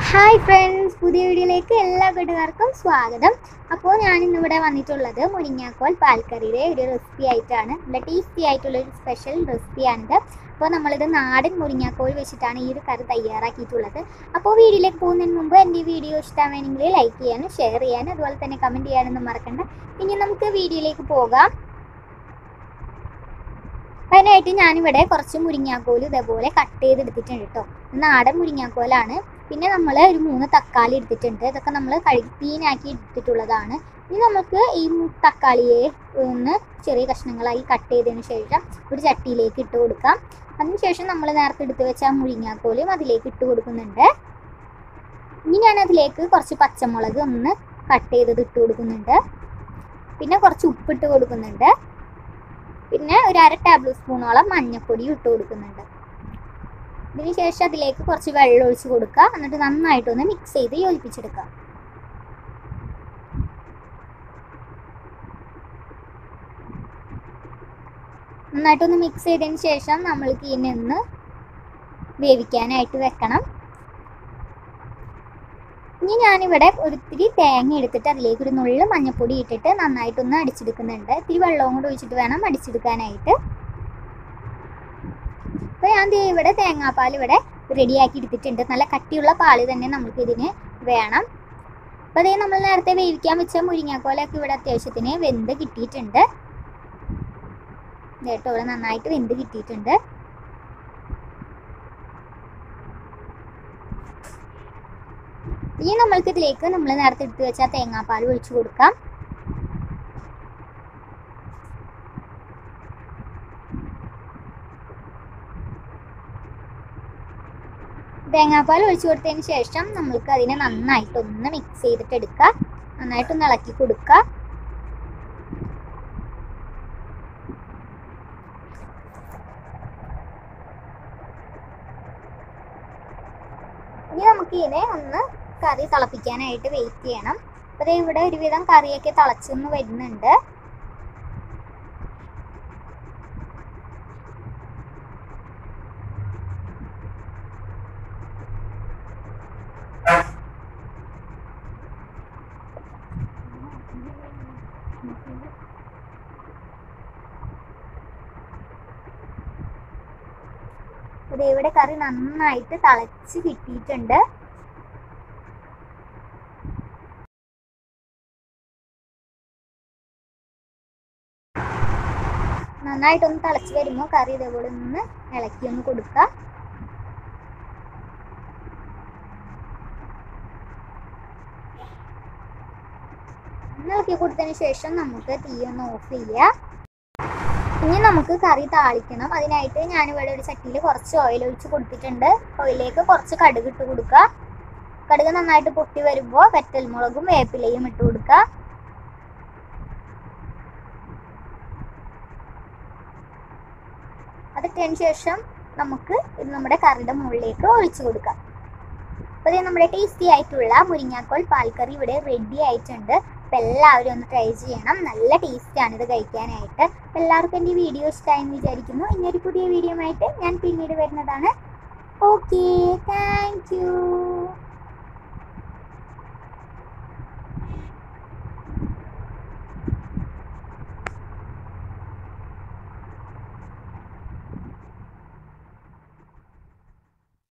hi friends പുതിയ വീഡിയോയിലേക്ക് എല്ലാ കൂട്ടുകാർക്കും സ്വാഗതം അപ്പോൾ ഞാൻ ഇന്നിവിടെ വന്നിട്ടുള്ളത് മുരിങ്ങാക്കോൽ പാൽക്കറിയുടെ ഒരു റെസിപ്പി ആയിട്ടാണ് നല്ല ടേസ്റ്റി ആയിട്ടുള്ള ഒരു സ്പെഷ്യൽ റെസിപ്പിയാണിത് അപ്പോൾ നമ്മളിത് നാടൻ മുരിങ്ങാക്കോൽ വെച്ചിട്ടാണ് ഈ ഒരു കറി തയ്യാറാക്കിയിട്ടുള്ളത് അപ്പോൾ വീഡിയോയിലേക്ക് പോകുന്നതിന് മുമ്പ് എൻ്റെ ഈ വീഡിയോ ഇഷ്ടമാണെങ്കിൽ ലൈക്ക് ചെയ്യാനും ഷെയർ ചെയ്യാനും അതുപോലെ തന്നെ കമൻറ്റ് ചെയ്യാനൊന്നും മറക്കണ്ട ഇനി നമുക്ക് വീഡിയോയിലേക്ക് പോകാം അതിനായിട്ട് ഞാനിവിടെ കുറച്ച് മുരിങ്ങാക്കോൽ ഇതേപോലെ കട്ട് ചെയ്തെടുത്തിട്ടുണ്ട് കേട്ടോ നാടൻ മുരിങ്ങാക്കോലാണ് പിന്നെ നമ്മൾ ഒരു മൂന്ന് തക്കാളി എടുത്തിട്ടുണ്ട് ഇതൊക്കെ നമ്മൾ കഴുകി ക്ലീനാക്കി എടുത്തിട്ടുള്ളതാണ് ഇനി നമുക്ക് ഈ മു- തക്കാളിയെ ഒന്ന് ചെറിയ കഷ്ണങ്ങളായി കട്ട് ചെയ്തതിന് ശേഷം ഒരു ചട്ടിയിലേക്ക് ഇട്ട് കൊടുക്കാം അതിനുശേഷം നമ്മൾ നേരത്തെ എടുത്ത് വെച്ച ആ മുരിങ്ങാക്കോലും അതിലേക്ക് ഇട്ട് കൊടുക്കുന്നുണ്ട് ഇനി ഞാൻ അതിലേക്ക് കുറച്ച് പച്ചമുളക് ഒന്ന് കട്ട് ചെയ്തത് ഇട്ട് കൊടുക്കുന്നുണ്ട് പിന്നെ കുറച്ച് ഉപ്പിട്ട് കൊടുക്കുന്നുണ്ട് പിന്നെ ഒരു അര ടേബിൾ സ്പൂണോളം മഞ്ഞൾപ്പൊടിയും ഇട്ട് കൊടുക്കുന്നുണ്ട് ഇതിന് ശേഷം അതിലേക്ക് കുറച്ച് വെള്ളം ഒഴിച്ച് കൊടുക്കുക എന്നിട്ട് നന്നായിട്ടൊന്ന് മിക്സ് ചെയ്ത് യോജിപ്പിച്ചെടുക്കുക നന്നായിട്ടൊന്ന് മിക്സ് ചെയ്തതിന് ശേഷം നമ്മൾക്ക് ഇതിനെ ഒന്ന് വേവിക്കാനായിട്ട് വെക്കണം ഇനി ഞാനിവിടെ ഒരിത്തിരി തേങ്ങ എടുത്തിട്ട് അതിലേക്ക് ഒരു നുള്ളു മഞ്ഞൾപ്പൊടി ഇട്ടിട്ട് നന്നായിട്ടൊന്ന് അടിച്ചെടുക്കുന്നുണ്ട് ഇത്തിരി വെള്ളവും കൂടി ഒഴിച്ചിട്ട് വേണം അടിച്ചെടുക്കാനായിട്ട് അപ്പോൾ ഞാൻ ദേ ഇവിടെ തേങ്ങാപ്പാൽ ഇവിടെ റെഡിയാക്കി എടുത്തിട്ടുണ്ട് നല്ല കട്ടിയുള്ള പാല് തന്നെ നമുക്ക് ഇതിന് വേണം അപ്പോൾ അതേ നമ്മൾ നേരത്തെ വേവിക്കാൻ വെച്ച മുരിങ്ങാക്കോലൊക്കെ ഇവിടെ അത്യാവശ്യത്തിന് വെന്ത് കിട്ടിയിട്ടുണ്ട് ദേ കേട്ടോ ഇവിടെ നന്നായിട്ട് വെന്ത് കിട്ടിയിട്ടുണ്ട് ഇനി നമ്മൾക്ക് ഇതിലേക്ക് നമ്മൾ നേരത്തെ എടുത്ത് വെച്ച തേങ്ങാപ്പാൽ ഒഴിച്ചു കൊടുക്കാം തേങ്ങാപ്പാൽ ഒഴിച്ചു കൊടുത്തതിന് ശേഷം നമ്മൾക്ക് അതിനെ നന്നായിട്ടൊന്ന് മിക്സ് ചെയ്തിട്ട് എടുക്കുക നന്നായിട്ടൊന്ന് ഇളക്കി കൊടുക്കുക ഇനി നമുക്ക് ഇതിനെ ഒന്ന് കറി തിളപ്പിക്കാനായിട്ട് വെയിറ്റ് ചെയ്യണം അപ്പോൾ ദേ ഇവിടെ ഒരുവിധം കറിയൊക്കെ തിളച്ചൊന്ന് വരുന്നുണ്ട് ദേ ഇവിടെ കറി നന്നായിട്ട് തിളച്ച് കിട്ടിയിട്ടുണ്ട് നന്നായിട്ടൊന്ന് തിളച്ച് വരുമ്പോൾ കറി ഇതേപോലെ ഒന്ന് ഇളക്കി ഒന്ന് കൊടുക്കുക ഒന്ന് ഇളക്കി കൊടുത്തതിന് ശേഷം നമുക്ക് തീ ഒന്ന് ഓഫ് ചെയ്യാം ഇനി നമുക്ക് കറി താളിക്കണം അതിനായിട്ട് ഞാനിവിടെ ഒരു ചട്ടിയിൽ കുറച്ച് ഓയിൽ ഒഴിച്ച് കൊടുത്തിട്ടുണ്ട് ഓയിലേക്ക് കുറച്ച് കടുക് ഇട്ട് കൊടുക്കുക കടുക് നന്നായിട്ട് പൊട്ടി വരുമ്പോൾ വെറ്റൽമുളകും വേപ്പിലയും ഇട്ട് കൊടുക്കുക അതിട്ടതിന് ശേഷം നമുക്ക് ഇത് നമ്മുടെ കറിയുടെ മുകളിലേക്ക് ഒഴിച്ചു കൊടുക്കാം അപ്പോൾ ഇത് നമ്മുടെ ടേസ്റ്റി ആയിട്ടുള്ള മുരിങ്ങാക്കോൾ പാൽക്കറി ഇവിടെ റെഡി ആയിട്ടുണ്ട് അപ്പോൾ എല്ലാവരും ഒന്ന് ട്രൈ ചെയ്യണം നല്ല ടേസ്റ്റാണ് ഇത് കഴിക്കാനായിട്ട് അപ്പോൾ എല്ലാവർക്കും എൻ്റെ വീഡിയോ ഇഷ്ടമായെന്ന് വിചാരിക്കുന്നു ഇനിയൊരു പുതിയ വീഡിയോ ആയിട്ട് ഞാൻ പിന്നീട് വരുന്നതാണ് ഓക്കെ താങ്ക് യു